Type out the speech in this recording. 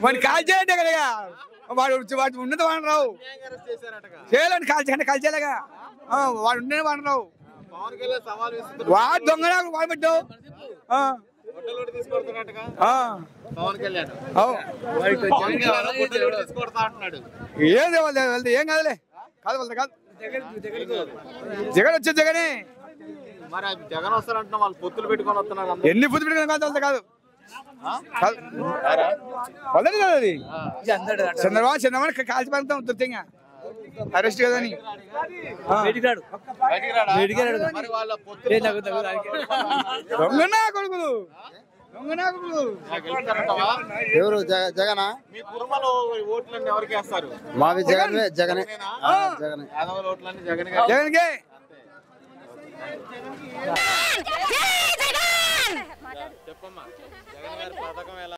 వాడిని కాల్ చేయండి కదా వాడు వచ్చి- వాడు ఉన్నది వాడరావు చేయాలండి కాల్ చేయండి కాల్ చేయలేగా ఆ, వాడు ఉండేది వాడరావు పవన్ కళ్యాణ్ సవాల్ విసురుతున్నారు. వాడు దొంగ వాడు పెట్టావు బుట్టలోడు తీసుకొడుతున్నట్టుగా పవన్ కళ్యాణ్ అవు పవన్ కళ్యాణ్ బుట్టలోడు తీసుకొడతా అంటున్నాడు ఏది వెళ్తే వెళ్తే ఏం కాదులే కాదు వెళ్తే కాదు జగన్ వచ్చే జగనే మరి అది జగన్ వస్తారంటున్నా వాళ్ళు పొత్తులు పెట్టుకొని వస్తున్నారు అందరూ. ఎన్ని బుద్ధి పెట్టుకుని కాదు వెళ్తే కాదు కాదు. వదలదు కదా అది చంద్రబాబు చంద్రబాబు కాల్చి పడతాం తుత్తంగా అరెస్ట్ కదని ఆ. బయటికి రాడా? మరి వాళ్ళ పొత్తులు దొంగనా కొడుకులు దొంగనా కొడుకులు గెలుస్తారంటావా? ఎవరు జగ జగనా మీ కుటుంబంలో ఓట్లన్నీ ఎవరికి వేస్తారు మావి జగన్ జగనే ఆ, జగనే యాదవ్ ఓట్లన్నీ జగన్ గారు జగన్కే చెప్పమ్మా జగన్ గారి పథకం ఎలా